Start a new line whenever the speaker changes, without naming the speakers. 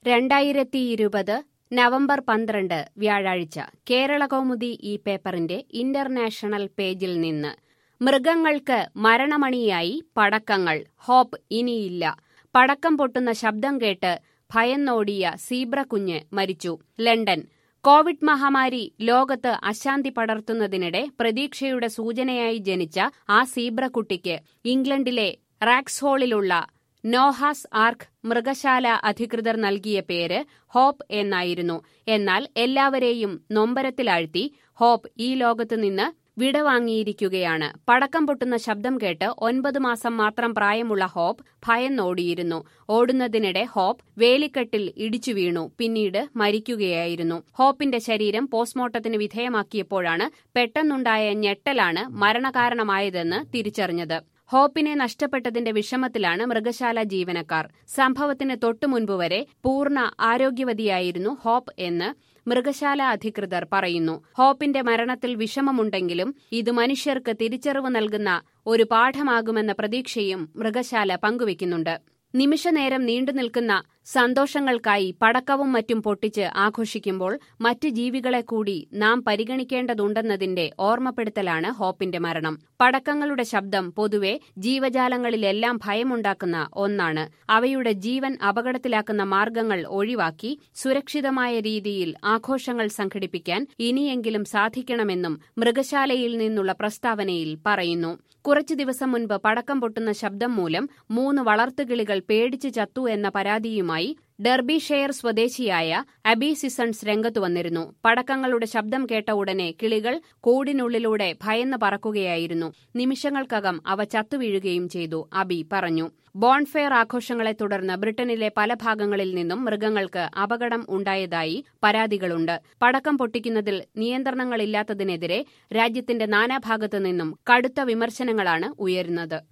രണ്ടായിരത്തിയിരുപത് നവംബർ പന്ത്രണ്ട് വ്യാഴാഴ്ച കേരളകൗമുദി ഈ പേപ്പറിന്റെ ഇന്റർനാഷണൽ പേജിൽ നിന്ന് മൃഗങ്ങൾക്ക് മരണമണിയായി പടക്കങ്ങൾ ഹോപ്പ് ഇനിയില്ല പടക്കം പൊട്ടുന്ന ശബ്ദം കേട്ട് ഭയന്നോടിയ സീബ്ര കുഞ്ഞ് മരിച്ചു ലണ്ടൻ കോവിഡ് മഹാമാരി ലോകത്ത് അശാന്തി പടർത്തുന്നതിനിടെ പ്രതീക്ഷയുടെ സൂചനയായി ജനിച്ച ആ സീബ്ര കുട്ടിക്ക് ഇംഗ്ലണ്ടിലെ റാക്സ്ഹോളിലുള്ള നോഹാസ് ആർക്ക് മൃഗശാല അധികൃതർ നൽകിയ പേര് ഹോപ്പ് എന്നായിരുന്നു എന്നാൽ എല്ലാവരെയും നൊമ്പരത്തിലാഴ്ത്തി ഹോപ്പ് ഈ ലോകത്തു നിന്ന് വിടവാങ്ങിയിരിക്കുകയാണ് പടക്കം പൊട്ടുന്ന ശബ്ദം കേട്ട് ഒൻപത് മാസം മാത്രം പ്രായമുള്ള ഹോപ്പ് ഭയന്നോടിയിരുന്നു ഓടുന്നതിനിടെ ഹോപ്പ് വേലിക്കെട്ടിൽ ഇടിച്ചു വീണു പിന്നീട് മരിക്കുകയായിരുന്നു ഹോപ്പിന്റെ ശരീരം പോസ്റ്റ്മോർട്ടത്തിന് വിധേയമാക്കിയപ്പോഴാണ് പെട്ടെന്നുണ്ടായ ഞെട്ടലാണ് മരണകാരണമായതെന്ന് തിരിച്ചറിഞ്ഞത് ഹോപ്പിനെ നഷ്ടപ്പെട്ടതിന്റെ വിഷമത്തിലാണ് മൃഗശാല ജീവനക്കാർ സംഭവത്തിന് തൊട്ടുമുൻപ് വരെ പൂർണ്ണ ആരോഗ്യവതിയായിരുന്നു ഹോപ്പ് എന്ന് മൃഗശാല അധികൃതർ പറയുന്നു ഹോപ്പിന്റെ മരണത്തിൽ വിഷമമുണ്ടെങ്കിലും ഇത് മനുഷ്യർക്ക് തിരിച്ചറിവ് നൽകുന്ന ഒരു പാഠമാകുമെന്ന പ്രതീക്ഷയും മൃഗശാല പങ്കുവയ്ക്കുന്നുണ്ട് നിമിഷനേരം നീണ്ടുനിൽക്കുന്ന സന്തോഷങ്ങൾക്കായി പടക്കവും മറ്റും പൊട്ടിച്ച് ആഘോഷിക്കുമ്പോൾ മറ്റ് ജീവികളെ കൂടി നാം പരിഗണിക്കേണ്ടതുണ്ടെന്നതിന്റെ ഓർമ്മപ്പെടുത്തലാണ് ഹോപ്പിന്റെ മരണം പടക്കങ്ങളുടെ ശബ്ദം പൊതുവെ ജീവജാലങ്ങളിലെല്ലാം ഭയമുണ്ടാക്കുന്ന ഒന്നാണ് അവയുടെ ജീവൻ അപകടത്തിലാക്കുന്ന മാർഗങ്ങൾ ഒഴിവാക്കി സുരക്ഷിതമായ രീതിയിൽ ആഘോഷങ്ങൾ സംഘടിപ്പിക്കാൻ ഇനിയെങ്കിലും സാധിക്കണമെന്നും മൃഗശാലയിൽ നിന്നുള്ള പ്രസ്താവനയിൽ പറയുന്നു കുറച്ചു ദിവസം മുൻപ് പടക്കം പൊട്ടുന്ന ശബ്ദം മൂലം മൂന്ന് വളർത്തുകിളികൾ പേടിച്ചു ചത്തു എന്ന പരാതിയുമായി ഡെർബിഷെയർ സ്വദേശിയായ അബി സിസൺസ് രംഗത്തു വന്നിരുന്നു പടക്കങ്ങളുടെ ശബ്ദം കേട്ട ഉടനെ കിളികൾ കൂടിനുള്ളിലൂടെ ഭയന്ന് പറക്കുകയായിരുന്നു നിമിഷങ്ങൾക്കകം അവ ചത്തുവീഴുകയും ചെയ്തു അബി പറഞ്ഞു ബോൺഫെയർ ആഘോഷങ്ങളെ തുടർന്ന് ബ്രിട്ടനിലെ പല ഭാഗങ്ങളിൽ നിന്നും മൃഗങ്ങൾക്ക് അപകടം ഉണ്ടായതായി പരാതികളുണ്ട് പടക്കം പൊട്ടിക്കുന്നതിൽ നിയന്ത്രണങ്ങളില്ലാത്തതിനെതിരെ രാജ്യത്തിന്റെ നാനാഭാഗത്തു നിന്നും കടുത്ത വിമർശനങ്ങളാണ് ഉയരുന്നത്